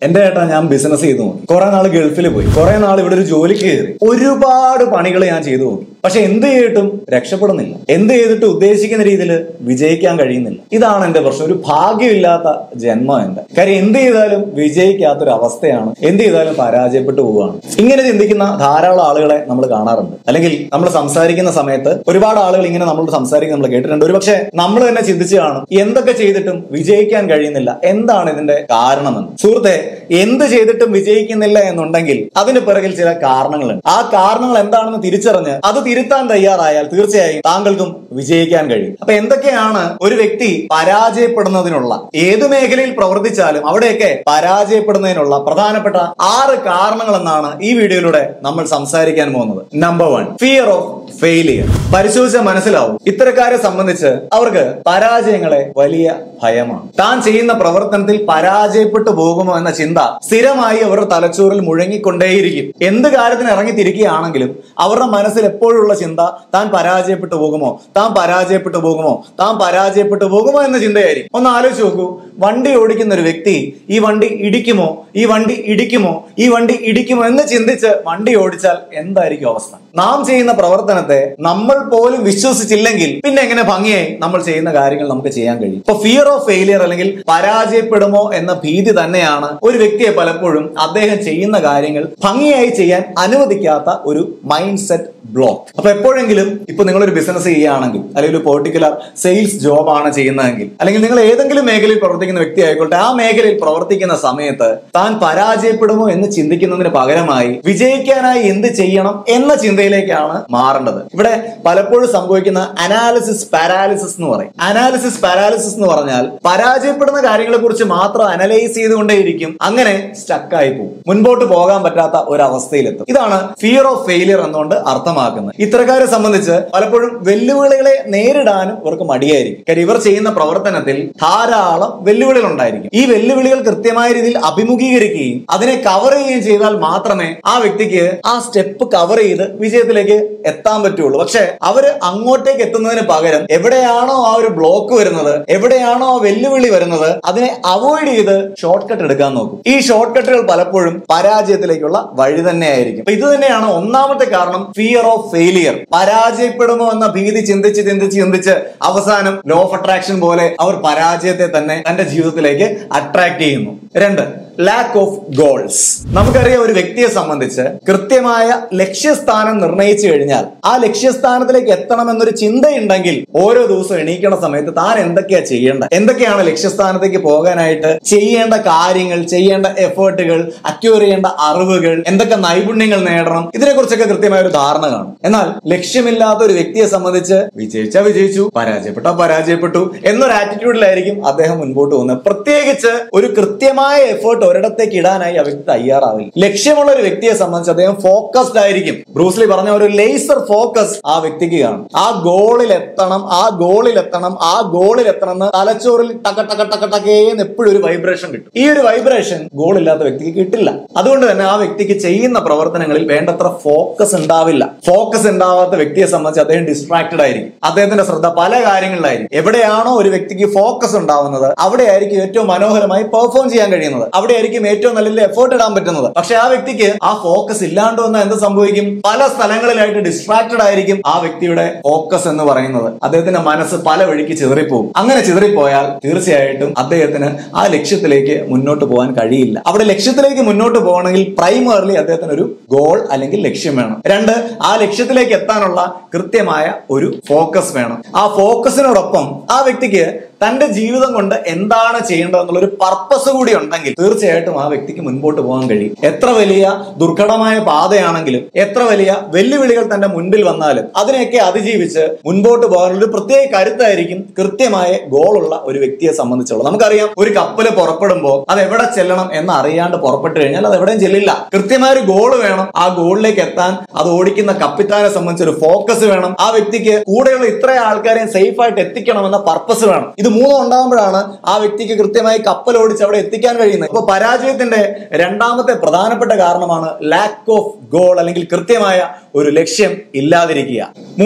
എന്റെ ഏട്ടാ ഞാൻ ബിസിനസ് ചെയ്തു നോക്കി കുറെ നാൾ ഗൾഫിൽ പോയി കുറെ നാൾ ഇവിടെ ഒരു ജോലിക്ക് കയറി ഒരുപാട് പണികൾ ഞാൻ ചെയ്തു നോക്കി പക്ഷെ എന്ത് ചെയ്തിട്ടും രക്ഷപ്പെടുന്നില്ല എന്ത് ചെയ്തിട്ട് ഉദ്ദേശിക്കുന്ന രീതിയിൽ വിജയിക്കാൻ കഴിയുന്നില്ല ഇതാണ് എന്റെ പ്രശ്നം ഒരു ഭാഗ്യമില്ലാത്ത ജന്മം എന്റെ കാര്യം എന്ത് ചെയ്താലും വിജയിക്കാത്തൊരു അവസ്ഥയാണ് എന്ത് ചെയ്താലും പരാജയപ്പെട്ടു പോവുകയാണ് ഇങ്ങനെ ചിന്തിക്കുന്ന ധാരാളം ആളുകളെ നമ്മൾ കാണാറുണ്ട് അല്ലെങ്കിൽ നമ്മൾ സംസാരിക്കുന്ന സമയത്ത് ഒരുപാട് ആളുകൾ ഇങ്ങനെ നമ്മളോട് സംസാരിക്കുന്ന നമ്മൾ കേട്ടിട്ടുണ്ട് ഒരുപക്ഷെ നമ്മൾ തന്നെ ചിന്തിച്ചു കാണും എന്തൊക്കെ ചെയ്തിട്ടും വിജയിക്കാൻ കഴിയുന്നില്ല എന്താണ് ഇതിന്റെ കാരണമെന്ന് സുഹൃത്തെ എന്ത് ചെയ്തിട്ടും വിജയിക്കുന്നില്ല എന്നുണ്ടെങ്കിൽ അതിന് പിറകിൽ ചില കാരണങ്ങളുണ്ട് ആ കാരണങ്ങൾ എന്താണെന്ന് തിരിച്ചറിഞ്ഞ് അത് തിരുത്താൻ തയ്യാറായാൽ തീർച്ചയായും താങ്കൾക്കും വിജയിക്കാൻ കഴിയും അപ്പൊ എന്തൊക്കെയാണ് ഒരു വ്യക്തി പരാജയപ്പെടുന്നതിനുള്ള ഏത് മേഖലയിൽ പ്രവർത്തിച്ചാലും അവിടെയൊക്കെ പരാജയപ്പെടുന്നതിനുള്ള പ്രധാനപ്പെട്ട ആറ് കാരണങ്ങൾ എന്നാണ് ഈ വീഡിയോയിലൂടെ നമ്മൾ സംസാരിക്കാൻ പോകുന്നത് number one fear of failure പരിശോധിച്ചാൽ മനസ്സിലാവും ഇത്തരക്കാരെ സംബന്ധിച്ച് അവർക്ക് പരാജയങ്ങളെ വലിയ ഭയമാണ് താൻ ചെയ്യുന്ന പ്രവർത്തനത്തിൽ പരാജയപ്പെട്ടു പോകുമോ എന്ന ചിന്ത സ്ഥിരമായി അവരുടെ തലച്ചോറിൽ മുഴങ്ങിക്കൊണ്ടേയിരിക്കും എന്ത് കാര്യത്തിന് ഇറങ്ങി തിരിക്കുകയാണെങ്കിലും അവരുടെ മനസ്സിൽ എപ്പോഴുള്ള ചിന്ത താൻ പരാജയപ്പെട്ടു പോകുമോ താൻ പരാജയപ്പെട്ടു പോകുമോ താൻ പരാജയപ്പെട്ടു പോകുമോ എന്ന ചിന്തയായിരിക്കും ഒന്ന് ആലോചിച്ച് നോക്കൂ വണ്ടി ഓടിക്കുന്ന ഒരു വ്യക്തി ഈ വണ്ടി ഇടിക്കുമോ ഈ വണ്ടി ഇടിക്കുമോ ഈ വണ്ടി ഇടിക്കുമോ എന്ന് ചിന്തിച്ച് വണ്ടി ഓടിച്ചാൽ എന്തായിരിക്കും അവസ്ഥ നാം ചെയ്യുന്ന പ്രവർത്തനത്തെ നമ്മൾ പോലും വിശ്വസിച്ചില്ലെങ്കിൽ പിന്നെ എങ്ങനെ ഭംഗിയായി നമ്മൾ ചെയ്യുന്ന കാര്യങ്ങൾ നമുക്ക് ചെയ്യാൻ കഴിയും ഇപ്പൊ ഫിയർ ഓഫ് ഫെയിലിയർ അല്ലെങ്കിൽ പരാജയപ്പെടുമോ എന്ന ഭീതി തന്നെയാണ് ഒരു വ്യക്തിയെ പലപ്പോഴും അദ്ദേഹം ചെയ്യുന്ന കാര്യങ്ങൾ ഭംഗിയായി ചെയ്യാൻ അനുവദിക്കാത്ത ഒരു മൈൻഡ് സെറ്റ് ബ്ലോക്ക് അപ്പൊ എപ്പോഴെങ്കിലും ഇപ്പൊ നിങ്ങളൊരു ബിസിനസ് ചെയ്യുകയാണെങ്കിൽ അല്ലെങ്കിൽ ഒരു പെർട്ടിക്കുലർ സെയിൽസ് ജോബ് ആണ് ചെയ്യുന്നതെങ്കിൽ അല്ലെങ്കിൽ നിങ്ങൾ ഏതെങ്കിലും മേഖലയിൽ പ്രവർത്തിക്കുന്ന വ്യക്തി ആയിക്കോട്ടെ ആ മേഖലയിൽ പ്രവർത്തിക്കുന്ന സമയത്ത് താൻ പരാജയപ്പെടുമോ എന്ന് ചിന്തിക്കുന്നതിന് പകരമായി വിജയിക്കാനായി എന്ത് ചെയ്യണം എന്ന ചിന്തയിലേക്കാണ് മാറേണ്ടത് ഇവിടെ പലപ്പോഴും സംഭവിക്കുന്ന അനാലിസിസ് പാരാലിസിസ് എന്ന് പറയും അനാലിസിസ് പാരാലിസിസ് എന്ന് പറഞ്ഞാൽ പരാജയപ്പെടുന്ന കാര്യങ്ങളെ കുറിച്ച് മാത്രം അനലൈസ് ചെയ്തുകൊണ്ടേയിരിക്കും അങ്ങനെ സ്റ്റക്കായി പോകും മുൻപോട്ട് പോകാൻ പറ്റാത്ത ഒരു അവസ്ഥയിലെത്തും ഇതാണ് ഫിയർ ഓഫ് ഫെയിലിയർ എന്നുകൊണ്ട് അർത്ഥമാക്കുന്നത് ഇത്തരക്കാരെ സംബന്ധിച്ച് പലപ്പോഴും വെല്ലുവിളികളെ നേരിടാനും ഇവർക്ക് മടിയായിരിക്കും കാര്യം ഇവർ ചെയ്യുന്ന പ്രവർത്തനത്തിൽ ധാരാളം വെല്ലുവിളികൾ ഉണ്ടായിരിക്കും ഈ വെല്ലുവിളികൾ കൃത്യമായ രീതിയിൽ അഭിമുഖീകരിക്കുകയും അതിനെ കവർ ചെയ്യുകയും ചെയ്താൽ മാത്രമേ ആ വ്യക്തിക്ക് ആ സ്റ്റെപ്പ് കവർ ചെയ്ത് വിജയത്തിലേക്ക് എത്താൻ പറ്റുള്ളൂ പക്ഷെ അവര് അങ്ങോട്ടേക്ക് എത്തുന്നതിന് പകരം എവിടെയാണോ ആ ഒരു ബ്ലോക്ക് വരുന്നത് എവിടെയാണോ ആ വെല്ലുവിളി വരുന്നത് അതിനെ അവോയ്ഡ് ചെയ്ത് ഷോർട്ട് കട്ട് എടുക്കാൻ നോക്കും ഈ ഷോർട്ട് കട്ടുകൾ പലപ്പോഴും പരാജയത്തിലേക്കുള്ള വഴി തന്നെയായിരിക്കും അപ്പൊ ഇത് തന്നെയാണ് ഒന്നാമത്തെ കാരണം ഫിയർ ഓഫ് ഫെയിലിയർ പരാജയപ്പെടുമോ എന്ന ഭീതി ചിന്തിച്ച് ചിന്തിച്ച് ചിന്തിച്ച് അവസാനം ലോ ഓഫ് അട്രാക്ഷൻ പോലെ അവർ പരാജയത്തെ തന്നെ തന്റെ ജീവിതത്തിലേക്ക് അട്രാക്ട് ചെയ്യുന്നു രണ്ട് ലാക്ക് ഓഫ് ഗോൾസ് നമുക്കറിയാം ഒരു വ്യക്തിയെ സംബന്ധിച്ച് കൃത്യമായ ലക്ഷ്യസ്ഥാനം നിർണയിച്ചു കഴിഞ്ഞാൽ ആ ലക്ഷ്യസ്ഥാനത്തിലേക്ക് എത്തണമെന്നൊരു ചിന്തയുണ്ടെങ്കിൽ ഓരോ ദിവസവും എണീക്കണ സമയത്ത് താൻ എന്തൊക്കെയാ ചെയ്യേണ്ടത് എന്തൊക്കെയാണ് ലക്ഷ്യസ്ഥാനത്തേക്ക് പോകാനായിട്ട് ചെയ്യേണ്ട കാര്യങ്ങൾ ചെയ്യേണ്ട എഫേർട്ടുകൾ അക്യൂർ ചെയ്യേണ്ട അറിവുകൾ എന്തൊക്കെ നൈപുണ്യങ്ങൾ നേടണം ഇതിനെക്കുറിച്ചൊക്കെ കൃത്യമായ ഒരു ധാരണ കാണും എന്നാൽ ലക്ഷ്യമില്ലാത്ത ഒരു വ്യക്തിയെ സംബന്ധിച്ച് വിജയിച്ചാ വിജയിച്ചു പരാജയപ്പെട്ടാ പരാജയപ്പെട്ടു എന്നൊരു ആറ്റിറ്റ്യൂഡിലായിരിക്കും അദ്ദേഹം മുൻപോട്ട് പോകുന്നത് പ്രത്യേകിച്ച് ഒരു കൃത്യമായ എഫേർട്ട് ഒരിടത്തേക്ക് ഇടാനായി ആ വ്യക്തി തയ്യാറാവില്ല ലക്ഷ്യമുള്ള ഒരു വ്യക്തിയെ സംബന്ധിച്ച് അദ്ദേഹം ഫോക്കസ്ഡ് ആയിരിക്കും ബ്രൂസ്ലി പറഞ്ഞ ഒരു ലേസർ ഫോക്കസ് ആ വ്യക്തിക്ക് കാണും ആ ഗോളിൽ എത്തണം ആ ഗോളിൽ എത്തണം ആ ഗോളിൽ എത്തണം എന്ന് തലച്ചോറിൽ ടക ടക ടക ടകേന്ന് എപ്പോഴും ഒരു വൈബ്രേഷൻ കിട്ടും ഈ ഒരു വൈബ്രേഷൻ ഗോൾ ഇല്ലാത്ത വ്യക്തിക്ക് കിട്ടില്ല അതുകൊണ്ട് തന്നെ ആ വ്യക്തിക്ക് ചെയ്യുന്ന പ്രവർത്തനങ്ങളിൽ വേണ്ടത്ര ഫോക്കസ് ഉണ്ടാവില്ല ഫോക്കസ് ഉണ്ടാവാത്ത വ്യക്തിയെ സംബന്ധിച്ച് അദ്ദേഹം ഡിസ്ട്രാക്റ്റഡ് ആയിരിക്കും അദ്ദേഹത്തിന്റെ ശ്രദ്ധ പല കാര്യങ്ങളിലായിരിക്കും എവിടെയാണോ ഒരു വ്യക്തിക്ക് ഫോക്കസ് ഉണ്ടാവുന്നത് അവിടെയായിരിക്കും ഏറ്റവും മനോഹരമായി പെർഫോം ചെയ്യാൻ കഴിയുന്നത് അവിടെയായിരിക്കും ഏറ്റവും നല്ല എഫേർട്ട് ഇടാൻ പറ്റുന്നത് പക്ഷെ ആ വ്യക്തിക്ക് ആ ഫോക്കസ് ഇല്ലാണ്ട് വന്നാൽ എന്ത് സംഭവിക്കും പല സ്ഥലങ്ങളിലായിട്ട് ഡിസ്ട്രാക്റ്റഡ് ആയിരിക്കും ആ വ്യക്തിയുടെ ഫോക്കസ് എന്ന് പറയുന്നത് അദ്ദേഹത്തിന്റെ മനസ്സ് പല വഴിക്ക് ചിതറിപ്പോകും അങ്ങനെ ചിതറിപ്പോയാൽ തീർച്ചയായിട്ടും അദ്ദേഹത്തിന് ആ ലക്ഷ്യത്തിലേക്ക് മുന്നോട്ട് പോകാൻ കഴിയില്ല അവിടെ ലക്ഷ്യത്തിലേക്ക് മുന്നോട്ട് പോകണമെങ്കിൽ പ്രൈമറിലി അദ്ദേഹത്തിന് ഒരു ഗോൾ അല്ലെങ്കിൽ ലക്ഷ്യം വേണം രണ്ട് ആ ലക്ഷ്യത്തിലേക്ക് എത്താനുള്ള കൃത്യമായ ഒരു ഫോക്കസ് വേണം ആ ഫോക്കസിനോടൊപ്പം ആ വ്യക്തിക്ക് തന്റെ ജീവിതം കൊണ്ട് എന്താണ് ചെയ്യേണ്ടത് എന്നുള്ള ഒരു പർപ്പസ് കൂടി ഉണ്ടെങ്കിൽ തീർച്ചയായിട്ടും ആ വ്യക്തിക്ക് മുൻപോട്ട് പോകാൻ കഴിയും എത്ര വലിയ ദുർഘടമായ പാതയാണെങ്കിലും എത്ര വലിയ വെല്ലുവിളികൾ തന്റെ മുൻപിൽ വന്നാലും അതിനെയൊക്കെ അതിജീവിച്ച് മുൻപോട്ട് പോകാനുള്ള ഒരു പ്രത്യേക കരുത്തായിരിക്കും കൃത്യമായ ഗോളുള്ള ഒരു വ്യക്തിയെ സംബന്ധിച്ചുള്ളത് നമുക്കറിയാം ഒരു കപ്പല് പുറപ്പെടുമ്പോൾ അത് എവിടെ ചെല്ലണം എന്ന് അറിയാണ്ട് പുറപ്പെട്ടു കഴിഞ്ഞാൽ അത് എവിടെയും ചെല്ലില്ല കൃത്യമായ ഒരു ഗോള് വേണം ആ ഗോളിലേക്ക് എത്താൻ അത് ഓടിക്കുന്ന കപ്പിത്താനെ സംബന്ധിച്ച് ഒരു ഫോക്കസ് വേണം ആ വ്യക്തിക്ക് കൂടെയുള്ള ഇത്ര ആൾക്കാരെയും സേഫ് ആയിട്ട് എത്തിക്കണമെന്ന പർപ്പസ് വേണം ഇത് മൂന്നും ഉണ്ടാകുമ്പോഴാണ് ആ വ്യക്തിക്ക് കൃത്യമായി കപ്പൽ ഓടിച്ച് അവിടെ എത്തിക്കാൻ കഴിയുന്നത് അപ്പൊ പരാജയത്തിന്റെ രണ്ടാമത്തെ പ്രധാനപ്പെട്ട കാരണമാണ് ലാക്ക് ഓഫ് ഗോൾ അല്ലെങ്കിൽ കൃത്യമായ ഒരു ലക്ഷ്യം ഇല്ലാതിരിക്കുക മൂന്ന്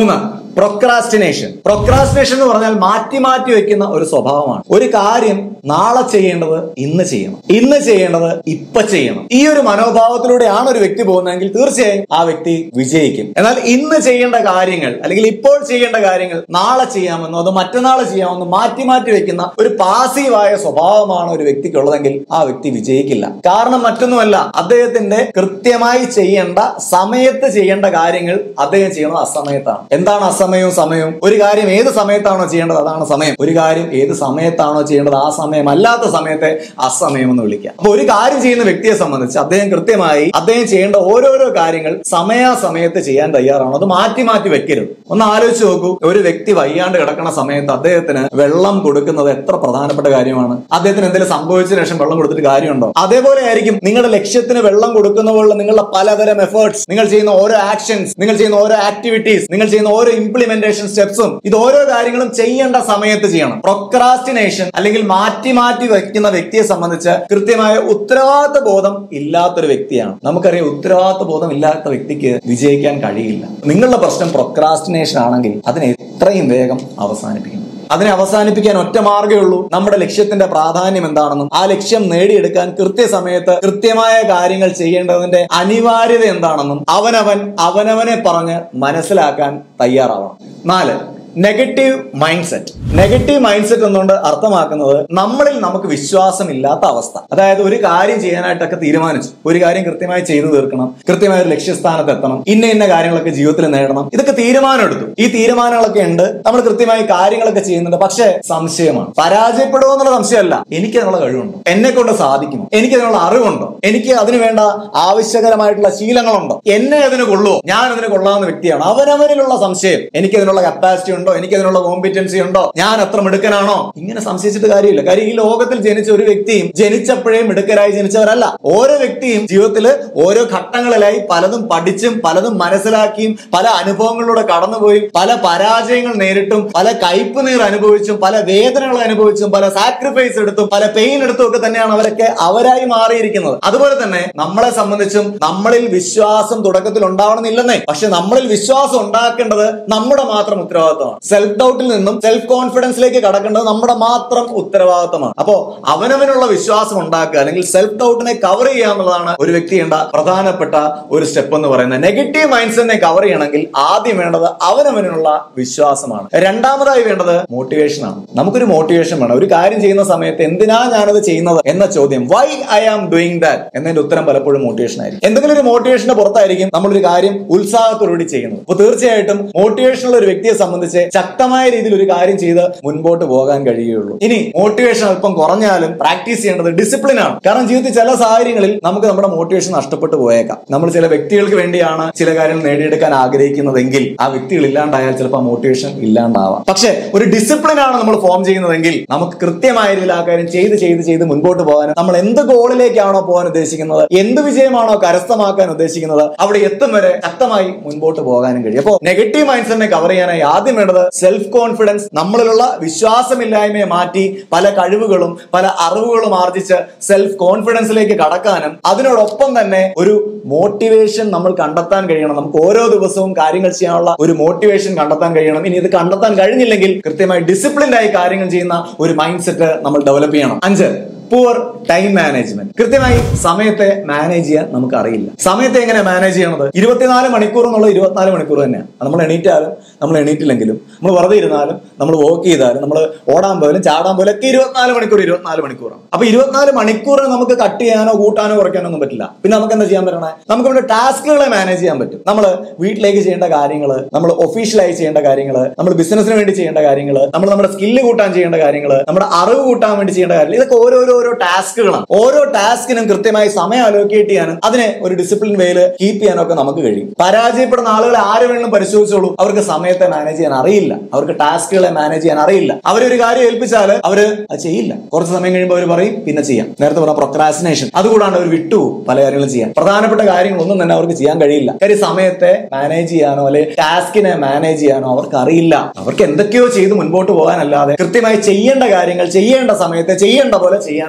പ്രൊക്രാസ്റ്റിനേഷൻ പ്രൊക്രാസ്റ്റിനേഷൻ എന്ന് പറഞ്ഞാൽ മാറ്റി മാറ്റി വെക്കുന്ന ഒരു സ്വഭാവമാണ് ഒരു കാര്യം നാളെ ചെയ്യേണ്ടത് ഇന്ന് ചെയ്യണം ഇന്ന് ചെയ്യേണ്ടത് ഇപ്പൊ ചെയ്യണം ഈ ഒരു മനോഭാവത്തിലൂടെയാണ് ഒരു വ്യക്തി പോകുന്നതെങ്കിൽ തീർച്ചയായും ആ വ്യക്തി വിജയിക്കും എന്നാൽ ഇന്ന് ചെയ്യേണ്ട കാര്യങ്ങൾ അല്ലെങ്കിൽ ഇപ്പോൾ ചെയ്യേണ്ട കാര്യങ്ങൾ നാളെ ചെയ്യാമെന്നോ അത് മറ്റന്നാൾ ചെയ്യാമെന്നോ മാറ്റി മാറ്റി വെക്കുന്ന ഒരു പാസീവായ സ്വഭാവമാണ് ഒരു വ്യക്തിക്കുള്ളതെങ്കിൽ ആ വ്യക്തി വിജയിക്കില്ല കാരണം മറ്റൊന്നുമല്ല അദ്ദേഹത്തിന്റെ കൃത്യമായി ചെയ്യേണ്ട സമയത്ത് ചെയ്യേണ്ട കാര്യങ്ങൾ അദ്ദേഹം ചെയ്യുന്നത് അസമയത്താണ് എന്താണ് അസമയവും സമയവും ഒരു കാര്യം ഏത് സമയത്താണോ ചെയ്യേണ്ടത് അതാണ് സമയം ഒരു കാര്യം ഏത് സമയത്താണോ ചെയ്യേണ്ടത് ആ സമയം അല്ലാത്ത സമയത്തെ അസമയം എന്ന് വിളിക്കുക അപ്പൊ ഒരു കാര്യം ചെയ്യുന്ന വ്യക്തിയെ സംബന്ധിച്ച് അദ്ദേഹം കൃത്യമായി അദ്ദേഹം ചെയ്യേണ്ട ഓരോരോ കാര്യങ്ങൾ സമയാസമയത്ത് ചെയ്യാൻ തയ്യാറാണ് അത് മാറ്റി മാറ്റി വെക്കരുത് ഒന്ന് ആലോചിച്ച് നോക്കൂ ഒരു വ്യക്തി വയ്യാണ്ട് കിടക്കുന്ന സമയത്ത് അദ്ദേഹത്തിന് വെള്ളം കൊടുക്കുന്നത് എത്ര പ്രധാനപ്പെട്ട കാര്യമാണ് അദ്ദേഹത്തിന് എന്തെങ്കിലും സംഭവിച്ചതിന് ശേഷം വെള്ളം കൊടുത്തിട്ട് കാര്യമുണ്ടോ അതേപോലെ ആയിരിക്കും നിങ്ങളുടെ ലക്ഷ്യത്തിന് വെള്ളം കൊടുക്കുന്ന പോലുള്ള നിങ്ങളുടെ പലതരം എഫേർട്സ് നിങ്ങൾ ചെയ്യുന്ന ഓരോ ആക്ഷൻസ് നിങ്ങൾ ചെയ്യുന്ന ഓരോ ആക്ടിവിറ്റീസ് നിങ്ങൾ ചെയ്യുന്ന ഓരോ ഇംപ്ലിമെന്റേഷൻ സ്റ്റെപ്സും ഇത് ഓരോ കാര്യങ്ങളും ചെയ്യേണ്ട സമയത്ത് ചെയ്യണം പ്രൊക്രാസ്റ്റിനേഷൻ അല്ലെങ്കിൽ മാറ്റി മാറ്റി വെക്കുന്ന വ്യക്തിയെ സംബന്ധിച്ച് കൃത്യമായ ഉത്തരവാദിത്ത ബോധം ഇല്ലാത്തൊരു വ്യക്തിയാണ് നമുക്കറിയാം ഉത്തരവാദിത്ത ബോധം ഇല്ലാത്ത വ്യക്തിക്ക് വിജയിക്കാൻ കഴിയില്ല നിങ്ങളുടെ പ്രശ്നം പ്രൊക്രാസ്റ്റിനേഷൻ ആണെങ്കിൽ അതിനെ എത്രയും വേഗം അവസാനിപ്പിക്കണം അതിനെ അവസാനിപ്പിക്കാൻ ഒറ്റ മാർഗ്ഗമേ ഉള്ളൂ നമ്മുടെ ലക്ഷ്യത്തിന്റെ പ്രാധാന്യം എന്താണെന്നും ആ ലക്ഷ്യം നേടിയെടുക്കാൻ കൃത്യസമയത്ത് കൃത്യമായ കാര്യങ്ങൾ ചെയ്യേണ്ടതിന്റെ അനിവാര്യത എന്താണെന്നും അവനവൻ അവനവനെ പറഞ്ഞ് മനസ്സിലാക്കാൻ തയ്യാറാവണം നാല് negative mind set negative mind set എന്നുകൊണ്ട് അർത്ഥമാക്കുന്നത് നമ്മളിൽ നമുക്ക് വിശ്വാസമില്ലാത്ത അവസ്ഥ അതായത് ഒരു കാര്യം ചെയ്യാനായിട്ടൊക്കെ തീരുമാനിച്ചു ഒരു കാര്യം കൃത്യമായി ചെയ്തു തീർക്കണം കൃത്യമായ ഒരു ലക്ഷ്യസ്ഥാനത്ത് എത്തണം ഇന്ന ഇന്ന കാര്യങ്ങളൊക്കെ ജീവിതത്തിൽ നേടണം ഇതൊക്കെ തീരുമാനം എടുത്തു ഈ തീരുമാനങ്ങളൊക്കെ ഉണ്ട് നമ്മൾ കൃത്യമായി കാര്യങ്ങളൊക്കെ ചെയ്യുന്നുണ്ട് പക്ഷേ സംശയമാണ് പരാജയപ്പെടുമോ എന്നുള്ള സംശയമല്ല എനിക്ക് അതിനുള്ള കഴിവുണ്ടോ എന്നെ കൊണ്ട് സാധിക്കുമോ എനിക്ക് അതിനുള്ള അറിവുണ്ടോ എനിക്ക് അതിന് വേണ്ട ആവശ്യകരമായിട്ടുള്ള ശീലങ്ങളുണ്ടോ എന്നെ അതിന് കൊള്ളുമോ ഞാൻ അതിന് കൊള്ളാവുന്ന വ്യക്തിയാണ് അവനവനിലുള്ള സംശയം എനിക്ക് അതിനുള്ള കപ്പാസിറ്റി ഉണ്ടോ എനിക്ക് അതിനുള്ള കോമ്പിറ്റൻസി ഉണ്ടോ ഞാൻ അത്ര മിടുക്കനാണോ ഇങ്ങനെ സംശയിച്ചിട്ട് കാര്യമില്ല കാര്യം ഈ ലോകത്തിൽ ജനിച്ച ഒരു വ്യക്തിയും ജനിച്ചപ്പോഴേ മിടുക്കരായി ജനിച്ചവരല്ല ഓരോ വ്യക്തിയും ജീവിതത്തിൽ ഓരോ ഘട്ടങ്ങളിലായി പലതും പഠിച്ചും പലതും മനസ്സിലാക്കിയും പല അനുഭവങ്ങളിലൂടെ കടന്നുപോയും പല പരാജയങ്ങൾ നേരിട്ടും പല കയ്പ് നീർ അനുഭവിച്ചും പല വേദനകൾ അനുഭവിച്ചും പല സാക്രിഫൈസ് എടുത്തും പല പെയിൻ എടുത്തും ഒക്കെ തന്നെയാണ് അവരൊക്കെ അവരായി മാറിയിരിക്കുന്നത് അതുപോലെ തന്നെ നമ്മളെ സംബന്ധിച്ചും നമ്മളിൽ വിശ്വാസം തുടക്കത്തിൽ ഉണ്ടാവണമെന്നില്ലെന്നേ പക്ഷെ നമ്മളിൽ വിശ്വാസം ഉണ്ടാക്കേണ്ടത് നമ്മുടെ മാത്രം ഉത്തരവാദിത്തമാണ് സെൽഫ് ഡൗട്ടിൽ നിന്നും സെൽഫ് കോൺഫിഡൻസിലേക്ക് കടക്കേണ്ടത് നമ്മുടെ മാത്രം ഉത്തരവാദിത്തമാണ് അപ്പോ അവനവനുള്ള വിശ്വാസം ഉണ്ടാക്കുക അല്ലെങ്കിൽ സെൽഫ് ഡൗട്ടിനെ കവർ ചെയ്യുക എന്നുള്ളതാണ് ഒരു വ്യക്തി ചെയ്യേണ്ട പ്രധാനപ്പെട്ട ഒരു സ്റ്റെപ്പ് എന്ന് പറയുന്നത് നെഗറ്റീവ് മൈൻഡ് സെറ്റിനെ കവർ ചെയ്യണമെങ്കിൽ ആദ്യം വേണ്ടത് അവനവനുള്ള വിശ്വാസമാണ് രണ്ടാമതായി വേണ്ടത് മോട്ടിവേഷൻ ആണ് നമുക്കൊരു മോട്ടിവേഷൻ വേണം ഒരു കാര്യം ചെയ്യുന്ന സമയത്ത് എന്തിനാ ഞാനത് ചെയ്യുന്നത് എന്ന ചോദ്യം why I am doing that എന്നതിന്റെ ഉത്തരം പലപ്പോഴും മോട്ടിവേഷൻ ആയിരിക്കും എന്തെങ്കിലും ഒരു മോട്ടിവേഷന്റെ പുറത്തായിരിക്കും നമ്മളൊരു കാര്യം ഉത്സാഹത്തോടുകൂടി ചെയ്യുന്നത് അപ്പൊ തീർച്ചയായിട്ടും മോട്ടിവേഷൻ ഉള്ള ഒരു വ്യക്തിയെ സംബന്ധിച്ച് ശക്തമായ രീതിയിൽ ഒരു കാര്യം ചെയ്ത് മുൻപോട്ട് പോകാൻ കഴിയുകയുള്ളൂ ഇനി മോട്ടിവേഷൻ അല്പം കുറഞ്ഞാലും പ്രാക്ടീസ് ചെയ്യേണ്ടത് ഡിസിപ്ലിൻ ആണ് കാരണം ജീവിതത്തിൽ ചില സാഹചര്യങ്ങളിൽ നമുക്ക് നമ്മുടെ മോട്ടിവേഷൻ നഷ്ടപ്പെട്ടു പോയേക്കാം നമ്മൾ ചില വ്യക്തികൾക്ക് വേണ്ടിയാണ് ചില കാര്യങ്ങൾ നേടിയെടുക്കാൻ ആഗ്രഹിക്കുന്നതെങ്കിൽ ആ വ്യക്തികൾ ഇല്ലാണ്ടായാൽ ചിലപ്പോൾ മോട്ടിവേഷൻ ഇല്ലാണ്ടാവാം പക്ഷെ ഒരു ഡിസിപ്ലിൻ ആണ് നമ്മൾ ഫോം ചെയ്യുന്നതെങ്കിൽ നമുക്ക് കൃത്യമായ രീതിയിൽ ആ കാര്യം ചെയ്ത് ചെയ്ത് ചെയ്ത് മുൻപോട്ട് പോകാനും നമ്മൾ എന്ത് ഗോളിലേക്കാണോ പോകാൻ ഉദ്ദേശിക്കുന്നത് എന്ത് വിജയമാണോ കരസ്ഥമാക്കാൻ ഉദ്ദേശിക്കുന്നത് അവിടെ എത്തും വരെ ശക്തമായി മുൻപോട്ട് പോകാനും കഴിയും അപ്പോൾ നെഗറ്റീവ് മൈൻഡ് സെറ്റിനെ കവർ ചെയ്യാനായി ആദ്യം വേണ്ടത് സെൽഫ് കോൺഫിഡൻസ് നമ്മളിലുള്ള വിശ്വാസമില്ലായ്മയെ മാറ്റി പല കഴിവുകളും പല അറിവുകളും ആർജിച്ച് സെൽഫ് കോൺഫിഡൻസിലേക്ക് കടക്കാനും അതിനോടൊപ്പം തന്നെ ഒരു മോട്ടിവേഷൻ നമ്മൾ കണ്ടെത്താൻ കഴിയണം നമുക്ക് ഓരോ ദിവസവും കാര്യങ്ങൾ ചെയ്യാനുള്ള ഒരു മോട്ടിവേഷൻ കണ്ടെത്താൻ കഴിയണം ഇനി ഇത് കണ്ടെത്താൻ കഴിഞ്ഞില്ലെങ്കിൽ കൃത്യമായി ഡിസിപ്ലിൻഡ് ആയി കാര്യങ്ങൾ ചെയ്യുന്ന ഒരു മൈൻഡ് സെറ്റ് നമ്മൾ ഡെവലപ്പ് ചെയ്യണം അഞ്ച് പുവർ ടൈം മാനേജ്മെന്റ് കൃത്യമായി സമയത്തെ മാനേജ് ചെയ്യാൻ നമുക്ക് അറിയില്ല സമയത്തെ എങ്ങനെ മാനേജ് ചെയ്യണത് ഇരുപത്തിനാല് മണിക്കൂർ എന്നുള്ള ഇരുപത്തിനാല് മണിക്കൂർ തന്നെയാണ് നമ്മൾ എണീറ്റാലും നമ്മൾ എണീറ്റില്ലെങ്കിലും നമ്മൾ വെറുതെ ഇരുന്നാലും നമ്മൾ വർക്ക് ചെയ്താലും നമ്മൾ ഓടാൻ പോയാലും ചാടാൻ പോയാലും ഒക്കെ ഇരുപത്തിനാല് മണിക്കൂർ ഇരുപത്തിനാല് മണിക്കൂറാണ് അപ്പൊ ഇരുപത്തിനാല് മണിക്കൂറിന് നമുക്ക് കട്ട് ചെയ്യാനോ കൂട്ടാനോ കുറയ്ക്കാനോ ഒന്നും പറ്റില്ല പിന്നെ നമുക്ക് എന്താ ചെയ്യാൻ പറ്റണേ നമുക്ക് നമ്മുടെ ടാസ്കുകളെ മാനേജ് ചെയ്യാൻ പറ്റും നമ്മൾ വീട്ടിലേക്ക് ചെയ്യേണ്ട കാര്യങ്ങൾ നമ്മൾ ഒഫീഷ്യലായി ചെയ്യേണ്ട കാര്യങ്ങൾ നമ്മൾ ബിസിനസിന് വേണ്ടി ചെയ്യേണ്ട കാര്യങ്ങൾ നമ്മൾ നമ്മുടെ സ്കില്ല് കൂട്ടാൻ ചെയ്യേണ്ട കാര്യങ്ങൾ നമ്മുടെ അറിവ് കൂട്ടാൻ വേണ്ടി ചെയ്യേണ്ട കാര്യങ്ങൾ ഇതൊക്കെ ഓരോരോ ഓരോ ടാസ്കുകളാണ് ഓരോ ടാസ്കിനും കൃത്യമായി സമയം അലോക്കേറ്റ് ചെയ്യാനും അതിനെ ഒരു ഡിസിപ്ലിൻ വേയില് കീപ്പ് ചെയ്യാനും ഒക്കെ നമുക്ക് കഴിയും പരാജയപ്പെടുന്ന ആളുകളെ ആര് വേണമെങ്കിലും പരിശോധിച്ചോളൂ അവർക്ക് സമയത്തെ മാനേജ് ചെയ്യാൻ അറിയില്ല അവർക്ക് ടാസ്കുകളെ മാനേജ് ചെയ്യാൻ അറിയില്ല അവരൊരു കാര്യം ഏൽപ്പിച്ചാൽ അവര് അത് ചെയ്യില്ല കുറച്ച് സമയം കഴിയുമ്പോൾ അവർ പറയും പിന്നെ ചെയ്യാം നേരത്തെ പറഞ്ഞ പ്രൊക്രാസിനേഷൻ അതുകൂടാണ്ട് അവർ വിട്ടു പല കാര്യങ്ങളും ചെയ്യാൻ പ്രധാനപ്പെട്ട കാര്യങ്ങളൊന്നും തന്നെ അവർക്ക് ചെയ്യാൻ കഴിയില്ല കാര്യം സമയത്തെ മാനേജ് ചെയ്യാനോ അല്ലെ ടാസ്കിനെ മാനേജ് ചെയ്യാനോ അവർക്ക് അറിയില്ല അവർക്ക് എന്തൊക്കെയോ ചെയ്ത് മുൻപോട്ട് പോകാനല്ലാതെ കൃത്യമായി ചെയ്യേണ്ട കാര്യങ്ങൾ ചെയ്യേണ്ട സമയത്ത് ചെയ്യേണ്ട പോലെ ചെയ്യാൻ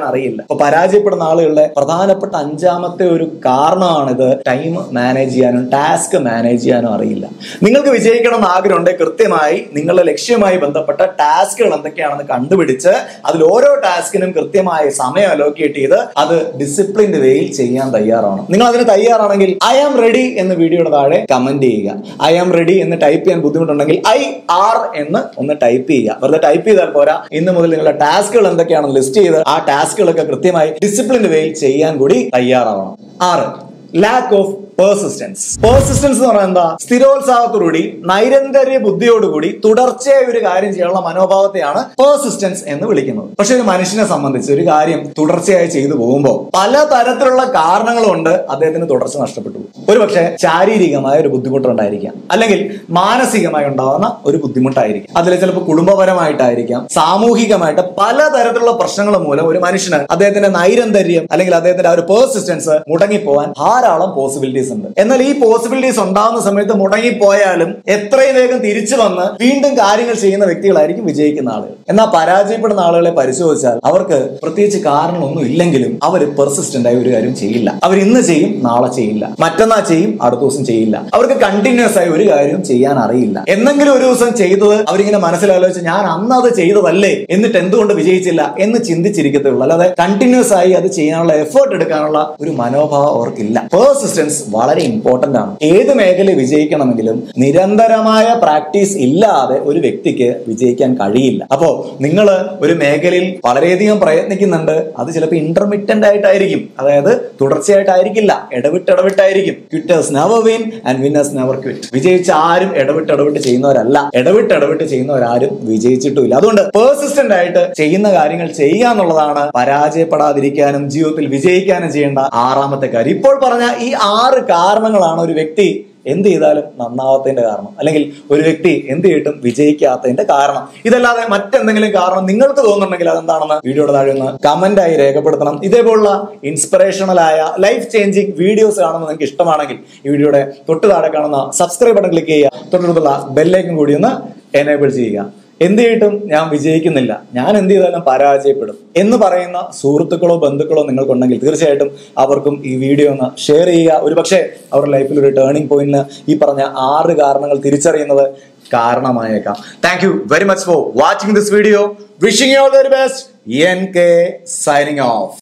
ചെയ്യാൻ അറിയില്ല അപ്പൊ പരാജയപ്പെടുന്ന ആളുകളുടെ പ്രധാനപ്പെട്ട അഞ്ചാമത്തെ ഒരു കാരണമാണിത് ടൈം മാനേജ് ചെയ്യാനും ടാസ്ക് മാനേജ് ചെയ്യാനും അറിയില്ല നിങ്ങൾക്ക് വിജയിക്കണം എന്ന് ആഗ്രഹമുണ്ടെങ്കിൽ കൃത്യമായി നിങ്ങളുടെ ലക്ഷ്യവുമായി ബന്ധപ്പെട്ട ടാസ്കുകൾ എന്തൊക്കെയാണെന്ന് കണ്ടുപിടിച്ച് അതിൽ ഓരോ ടാസ്കിനും കൃത്യമായ സമയം അലോക്കേറ്റ് ചെയ്ത് അത് ഡിസിപ്ലിൻഡ് വേയിൽ ചെയ്യാൻ തയ്യാറാണ് നിങ്ങൾ അതിന് തയ്യാറാണെങ്കിൽ ഐ ആം റെഡി എന്ന് വീഡിയോയുടെ താഴെ കമന്റ് ചെയ്യുക ഐ ആം റെഡി എന്ന് ടൈപ്പ് ചെയ്യാൻ ബുദ്ധിമുട്ടുണ്ടെങ്കിൽ ഐ ആർ എന്ന് ഒന്ന് ടൈപ്പ് ചെയ്യുക വെറുതെ ടൈപ്പ് ചെയ്താൽ പോരാ ഇന്ന് മുതൽ നിങ്ങളുടെ ടാസ്കുകൾ എന്തൊക്കെയാണെന്ന് ലിസ്റ്റ് ചെയ്ത് ആ ടാസ്കുകളൊക്കെ കൃത്യമായി ഡിസിപ്ലിൻഡ് വേയിൽ ചെയ്യാൻ കൂടി തയ്യാറാവണം ആറ് ലാക്ക് ഓഫ് പേഴ്സിസ്റ്റൻസ് പേഴ്സിസ്റ്റൻസ് എന്ന് പറഞ്ഞാൽ എന്താ സ്ഥിരോത്സാഹത്തോടുകൂടി നൈരന്തര്യ ബുദ്ധിയോടുകൂടി തുടർച്ചയായി ഒരു കാര്യം ചെയ്യാനുള്ള മനോഭാവത്തെയാണ് പേഴ്സിസ്റ്റൻസ് എന്ന് വിളിക്കുന്നത് പക്ഷെ ഒരു മനുഷ്യനെ സംബന്ധിച്ച് ഒരു കാര്യം തുടർച്ചയായി ചെയ്തു പോകുമ്പോൾ പല തരത്തിലുള്ള കാരണങ്ങളുണ്ട് അദ്ദേഹത്തിന് തുടർച്ച നഷ്ടപ്പെട്ടു പോകും. ഒരു പക്ഷേ ശാരീരികമായ ഒരു ബുദ്ധിമുട്ടുണ്ടായിരിക്കാം അല്ലെങ്കിൽ മാനസികമായി ഉണ്ടാകുന്ന ഒരു ബുദ്ധിമുട്ടായിരിക്കും അതിൽ ചിലപ്പോൾ കുടുംബപരമായിട്ടായിരിക്കാം സാമൂഹികമായിട്ട് പല തരത്തിലുള്ള പ്രശ്നങ്ങൾ മൂലം ഒരു മനുഷ്യന് അദ്ദേഹത്തിന്റെ നൈരന്തര്യം അല്ലെങ്കിൽ അദ്ദേഹത്തിന്റെ ആ ഒരു പേഴ്സിസ്റ്റൻസ് മുടങ്ങിപ്പോവാൻ ധാരാളം പോസിബിലിറ്റീസ് ഉണ്ട് എന്നാൽ ഈ പോസിബിലിറ്റീസ് ഉണ്ടാകുന്ന സമയത്ത് മുടങ്ങിപ്പോയാലും എത്രയും വേഗം തിരിച്ചു വന്ന് വീണ്ടും കാര്യങ്ങൾ ചെയ്യുന്ന വ്യക്തികളായിരിക്കും വിജയിക്കുന്ന ആളുകൾ എന്നാൽ പരാജയപ്പെടുന്ന ആളുകളെ പരിശോധിച്ചാൽ അവർക്ക് പ്രത്യേകിച്ച് കാരണമൊന്നും ഇല്ലെങ്കിലും അവർ പെർസിസ്റ്റന്റ് ആയി ഒരു കാര്യം ചെയ്യില്ല അവർ ഇന്ന് ചെയ്യും നാളെ ചെയ്യില്ല മറ്റന്നാൾ ചെയ്യും അടുത്ത ദിവസം ചെയ്യില്ല അവർക്ക് കണ്ടിന്യൂസ് ആയി ഒരു കാര്യവും ചെയ്യാൻ അറിയില്ല എന്നെങ്കിലും ഒരു ദിവസം ചെയ്തത് അവരിങ്ങനെ മനസ്സിലാലോചിച്ച് ഞാൻ അന്ന് അത് ചെയ്തതല്ലേ എന്നിട്ട് എന്തുകൊണ്ട് വിജയിച്ചില്ല എന്ന് ചിന്തിച്ചിരിക്കത്തേ ഉള്ളൂ അല്ലാതെ കണ്ടിന്യൂസ് ആയി അത് ചെയ്യാനുള്ള എഫേർട്ട് എടുക്കാനുള്ള ഒരു മനോഭാവം അവർക്കില്ല പേഴ്സിസ്റ്റൻസ് വളരെ ഇമ്പോർട്ടന്റ് ആണ് ഏത് മേഖല വിജയിക്കണമെങ്കിലും നിരന്തരമായ പ്രാക്ടീസ് ഇല്ലാതെ ഒരു വ്യക്തിക്ക് വിജയിക്കാൻ കഴിയില്ല അപ്പോ നിങ്ങൾ ഒരു മേഖലയിൽ വളരെയധികം പ്രയത്നിക്കുന്നുണ്ട് അത് ചിലപ്പോൾ ഇന്റർമിറ്റന്റ് ആയിട്ടായിരിക്കും അതായത് തുടർച്ചയായിട്ടായിരിക്കില്ല ഇടവിട്ട് ഇടവിട്ടായിരിക്കും quitters never win and winners never quit വിജയിച്ച ആരും ഇടവിട്ട് ഇടവിട്ട് ചെയ്യുന്നവരല്ല ഇടവിട്ട് ഇടവിട്ട് ചെയ്യുന്നവരാരും വിജയിച്ചിട്ടുമില്ല അതുകൊണ്ട് പേഴ്സിസ്റ്റന്റ് ആയിട്ട് ചെയ്യുന്ന കാര്യങ്ങൾ ചെയ്യുക എന്നുള്ളതാണ് പരാജയപ്പെടാതിരിക്കാനും ജീവിതത്തിൽ വിജയിക്കാനും ചെയ്യേണ്ട ആറാമത്തെ കാര്യം ഇപ്പോൾ പറഞ്ഞ ഈ ആറ് കാരണങ്ങളാണ് ഒരു വ്യക്തി എന്ത് ചെയ്താലും നന്നാവാത്തതിന്റെ കാരണം അല്ലെങ്കിൽ ഒരു വ്യക്തി എന്ത് ചെയ്തിട്ടും വിജയിക്കാത്തതിന്റെ കാരണം ഇതല്ലാതെ മറ്റെന്തെങ്കിലും കാരണം നിങ്ങൾക്ക് തോന്നുന്നുണ്ടെങ്കിൽ അതെന്താണെന്ന് വീഡിയോയുടെ താഴെ ഒന്ന് കമന്റ് ആയി രേഖപ്പെടുത്തണം ഇതേപോലുള്ള ഇൻസ്പിറേഷണൽ ആയ ലൈഫ് ചേഞ്ചിങ് വീഡിയോസ് കാണുന്നത് നിങ്ങൾക്ക് ഇഷ്ടമാണെങ്കിൽ ഈ വീഡിയോയുടെ തൊട്ട് താഴെ കാണുന്ന സബ്സ്ക്രൈബ് ബട്ടൺ ക്ലിക്ക് ചെയ്യുക തൊട്ടടുത്തുള്ള ബെല്ലേക്കും കൂടി ഒന്ന് എനേബിൾ ചെയ്യുക എന്ത് ചെയ്തിട്ടും ഞാൻ വിജയിക്കുന്നില്ല ഞാൻ എന്ത് ചെയ്താലും പരാജയപ്പെടും എന്ന് പറയുന്ന സുഹൃത്തുക്കളോ ബന്ധുക്കളോ നിങ്ങൾക്കുണ്ടെങ്കിൽ തീർച്ചയായിട്ടും അവർക്കും ഈ വീഡിയോ ഒന്ന് ഷെയർ ചെയ്യുക ഒരു പക്ഷേ അവരുടെ ലൈഫിൽ ഒരു ടേണിംഗ് പോയിന്റിന് ഈ പറഞ്ഞ ആറ് കാരണങ്ങൾ തിരിച്ചറിയുന്നത് കാരണമായേക്കാം thank you very much for watching this video wishing you all very best N K signing of